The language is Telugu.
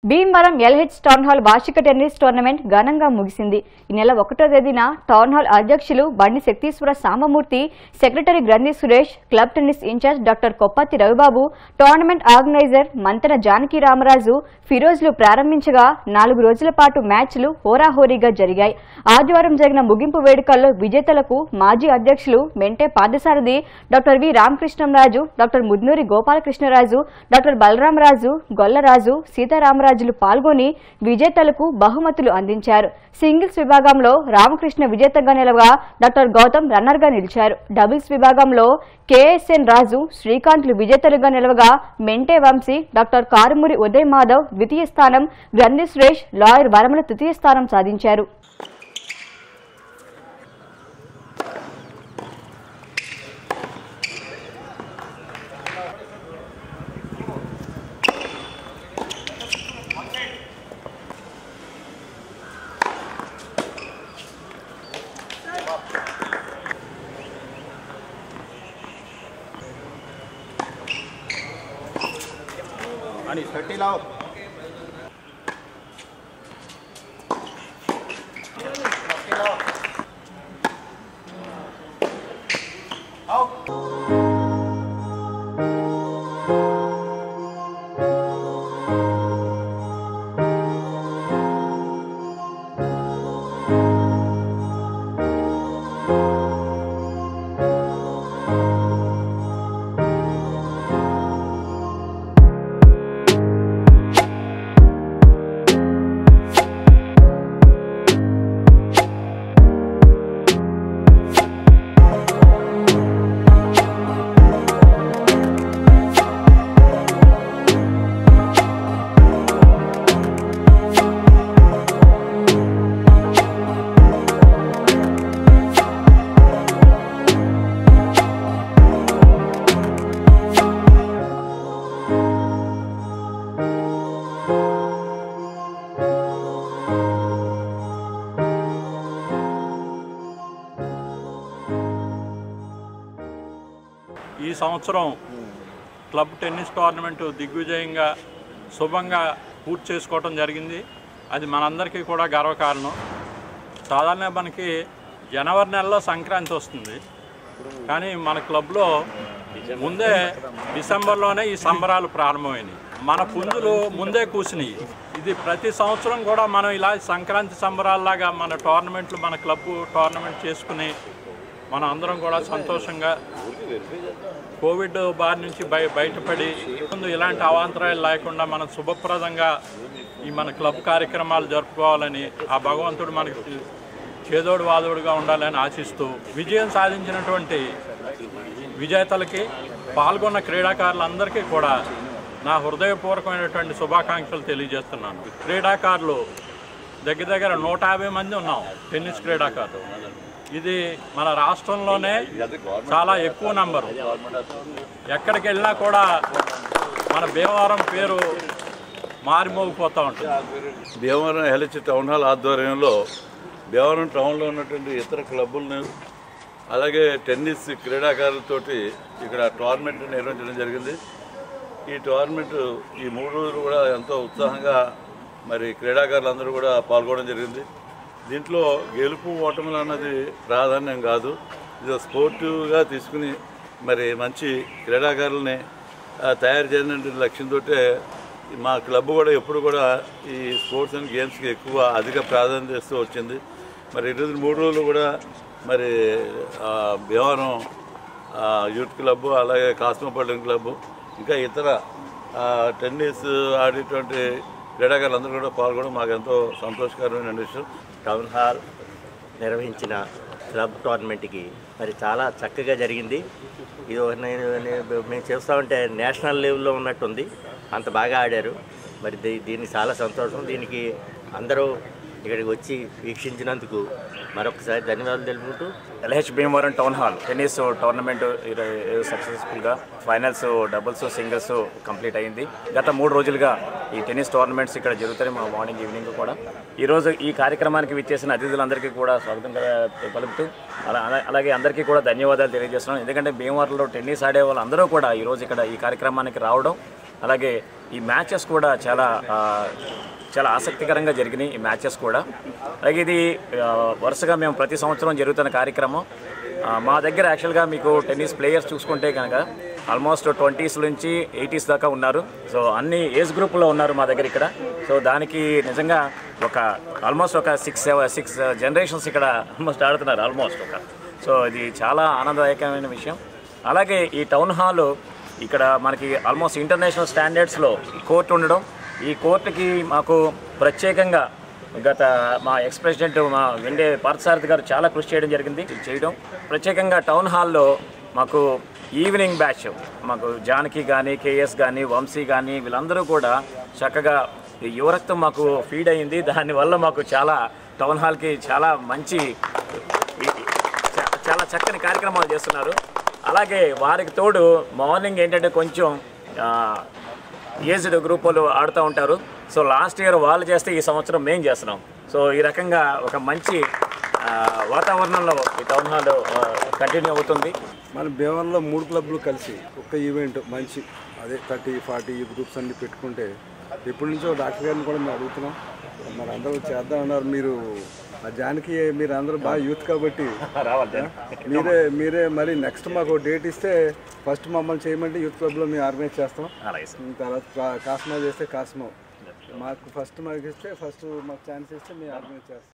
భీమవరం ఎల్హెచ్ టౌన్ హాల్ వార్షిక టెన్నిస్ టోర్నమెంట్ ఘనంగా ముగిసింది ఈ నెల ఒకటో తేదీన టౌన్ హాల్ అధ్యక్షులు బండి శక్తీశ్వర Sambamurthy secretary Granthi Suresh club tennis in charge doctor Koppatti Ravibabu tournament organiser Mantana Janaki Ramaraju ఫిరోజ్లు ప్రారంభించగా నాలుగు రోజుల పాటు మ్యాచ్లు హోరాహోరీగా జరిగాయి ఆదివారం జరిగిన ముగింపు వేడుకల్లో విజేతలకు మాజీ అధ్యక్షులు Mente Padasarathi doctor V Ramakrishnamraju doctor Mudnuri Gopalakrishnaraju doctor Balaramaraju Gollaraju సీతారామరాజులు పాల్గొని విజేతలకు బహుమతులు అందించారు సింగిల్స్ విభాగంలో రామకృష్ణ విజేతగా నిలవగా డాక్టర్ గౌతమ్ రన్నర్గా నిలిచారు డబుల్స్ విభాగంలో కేఎస్ఎన్ రాజు శ్రీకాంత్లు విజేతలుగా నిలవగా మెంటే వంశీ డాక్టర్ కారుమూరి ఉదయ్ మాధవ్ ద్వితీయ స్థానం గ్రంథి సురేష్ లాయర్ వరమల తృతీయ స్థానం సాధించారు आणि थर्टी लाव ఈ సంవత్సరం క్లబ్ టెన్నిస్ టోర్నమెంట్ దిగ్విజయంగా శుభంగా పూర్తి చేసుకోవటం జరిగింది అది మనందరికీ కూడా గర్వకారణం సాధారణంగా మనకి జనవరి నెలలో సంక్రాంతి వస్తుంది కానీ మన క్లబ్లో ముందే డిసెంబర్లోనే ఈ సంబరాలు ప్రారంభమైనాయి మన పుంజులు ముందే కూసినాయి ఇది ప్రతి సంవత్సరం కూడా మనం ఇలా సంక్రాంతి సంబరాల్లాగా మన టోర్నమెంట్లు మన క్లబ్ టోర్నమెంట్ చేసుకుని మనం అందరం కూడా సంతోషంగా కోవిడ్ బారి నుంచి బయ బయటపడి ముందు ఇలాంటి అవాంతరాలు లేకుండా మనం శుభప్రదంగా ఈ మన క్లబ్ కార్యక్రమాలు జరుపుకోవాలని ఆ భగవంతుడు మనకి చేదోడు వాదోడుగా ఉండాలని ఆశిస్తూ విజయం సాధించినటువంటి విజేతలకి పాల్గొన్న క్రీడాకారులందరికీ కూడా నా హృదయపూర్వకమైనటువంటి శుభాకాంక్షలు తెలియజేస్తున్నాను క్రీడాకారులు దగ్గర దగ్గర నూట యాభై మంది ఉన్నాం టెన్నిస్ క్రీడాకారులు ఇది మన రాష్ట్రంలోనే చాలా ఎక్కువ నంబరు ఎక్కడికి వెళ్ళినా కూడా మన భీమవరం పేరు మారిమోగిపోతూ ఉంటుంది భీమవరం ఎల్హెచ్ టౌన్ హాల్ ఆధ్వర్యంలో భీమవరం టౌన్లో ఉన్నటువంటి ఇతర క్లబ్బులను అలాగే టెన్నిస్ క్రీడాకారులతోటి ఇక్కడ టోర్నమెంట్ నిర్వహించడం జరిగింది ఈ టోర్నమెంట్ ఈ మూడు రోజులు కూడా ఎంతో ఉత్సాహంగా మరి క్రీడాకారులందరూ కూడా పాల్గొనడం జరిగింది దీంట్లో గెలుపు ఓటములు అన్నది ప్రాధాన్యం కాదు ఇది ఒక స్పోర్టివ్గా తీసుకుని మరి మంచి క్రీడాకారుల్ని ఆ, తయారు చేయాలనే లక్ష్యంతో మా క్లబ్ కూడా ఎప్పుడు కూడా ఈ స్పోర్ట్స్ అండ్ గేమ్స్కి ఎక్కువ అధిక ప్రాధాన్యత ఇస్తూ వచ్చింది మరి ఈరోజు మూడు రోజులు కూడా మరి ఆ, భీమవరం ఆ, యూత్ క్లబ్ అలాగే కాస్మోపాలిటన్ క్లబ్ ఇంకా ఇతర ఆ, టెన్నిస్ ఆడేటువంటి క్రీడాకారులందరూ కూడా పాల్గొనడం మాకు ఎంతో సంతోషకరమైన విషయం టౌన్ హాల్ నిర్వహించిన క్లబ్ టోర్నమెంట్కి మరి చాలా చక్కగా జరిగింది ఇది ఒక నేను నేను- మేము చూస్తామంటే నేషనల్ లెవెల్లో ఉన్నట్టుంది అంత బాగా ఆడారు మరి దీ- దీనికి చాలా సంతోషం దీనికి అందరూ ఇక్కడికి వచ్చి వీక్షించినందుకు మరొకసారి ధన్యవాదాలు తెలుపుకుంటూ LH Bhimavaram town hall tennis tournament సక్సెస్ఫుల్గా ఫైనల్స్ డబుల్స్ సింగిల్స్ కంప్లీట్ అయింది గత మూడు రోజులుగా ఈ టెన్నిస్ టోర్నమెంట్స్ ఇక్కడ జరుగుతాయి మా మార్నింగ్ ఈవినింగ్ కూడా ఈరోజు ఈ కార్యక్రమానికి విచ్చేసిన అతిథులందరికీ కూడా స్వాగతం కల- పలుకుతూ అలా అలా- అలాగే అందరికీ కూడా ధన్యవాదాలు తెలియజేస్తున్నాను ఎందుకంటే భీమవరంలో టెన్నిస్ ఆడే వాళ్ళందరూ కూడా ఈరోజు ఇక్కడ ఈ కార్యక్రమానికి రావడం అలాగే ఈ మ్యాచెస్ కూడా చాలా ఆ, చాలా ఆసక్తికరంగా జరిగినాయి ఈ మ్యాచెస్ కూడా అలాగే ఇది ఆ, వరుసగా మేము ప్రతి సంవత్సరం జరుగుతున్న కార్యక్రమం ఆ, మా దగ్గర యాక్చువల్గా మీకు టెన్నిస్ ప్లేయర్స్ చూసుకుంటే కనుక ఆల్మోస్ట్ ట్వంటీస్ నుంచి ఎయిటీస్ దాకా ఉన్నారు సో అన్ని ఏజ్ గ్రూప్లో ఉన్నారు మా దగ్గర ఇక్కడ సో దానికి నిజంగా ఒక ఆల్మోస్ట్ ఒక సిక్స్ సిక్స్ జనరేషన్స్ ఇక్కడ ఆల్మోస్ట్ ఆడుతున్నారు ఆల్మోస్ట్ ఒక సో ఇది చాలా ఆనందదాయకమైన విషయం అలాగే ఈ టౌన్ హాల్ ఇక్కడ మనకి ఆల్మోస్ట్ ఇంటర్నేషనల్ స్టాండర్డ్స్లో ఈ కోర్టు ఉండడం ఈ కోర్టుకి మాకు ప్రత్యేకంగా గత మా ఎక్స్ ప్రెసిడెంట్ మా వెండే పార్థసారథి గారు చాలా కృషి చేయడం జరిగింది ఇది చేయడం ప్రత్యేకంగా టౌన్ హాల్లో మాకు ఈవినింగ్ బ్యాచ్ మాకు జానకి కానీ కేఎస్ కానీ వంశీ కానీ వీళ్ళందరూ కూడా చక్కగా ఈ యువరక్తం మాకు ఫీడ్ అయింది దానివల్ల మాకు చాలా టౌన్ హాల్కి చాలా మంచి ఈ- చా- చాలా చక్కని కార్యక్రమాలు చేస్తున్నారు అలాగే వారికి తోడు మార్నింగ్ ఏంటంటే కొంచెం ఏజ్డ్ గ్రూప్ వాళ్ళు ఆడుతూ ఉంటారు సో లాస్ట్ ఇయర్ వాళ్ళు చేస్తే ఈ సంవత్సరం మేము చేస్తున్నాం సో ఈ రకంగా ఒక మంచి ఆ, వాతావరణంలో ఈ టౌన్ హాల్ కంటిన్యూ అవుతుంది మన భీమవరంలో మూడు క్లబ్లు కలిసి ఒక్క ఈవెంట్ మంచి అదే థర్టీ ఫార్టీ ఈ గ్రూప్స్ అన్ని పెట్టుకుంటే ఎప్పటి నుంచో డాక్టర్ గారిని కూడా మేము అడుగుతున్నాం మరి అందరూ చేద్దాం అన్నారు మీరు ఆ జానికి మీరు అందరూ బాగా యూత్ కాబట్టి రావాలి మీరే మీరే మరి నెక్స్ట్ మాకు డేట్ ఇస్తే ఫస్ట్ మమ్మల్ని చేయమంటే యూత్ క్లబ్లో మేము ఆర్గనైజ్ చేస్తాం అలాగే సార్ తర్వాత కా- కాస్మో చేస్తే కాస్మో మాకు ఫస్ట్ మాకు ఇస్తే ఫస్ట్ మాకు ఛాన్స్ ఇస్తే మేము ఆర్గనైజ్ చేస్తాం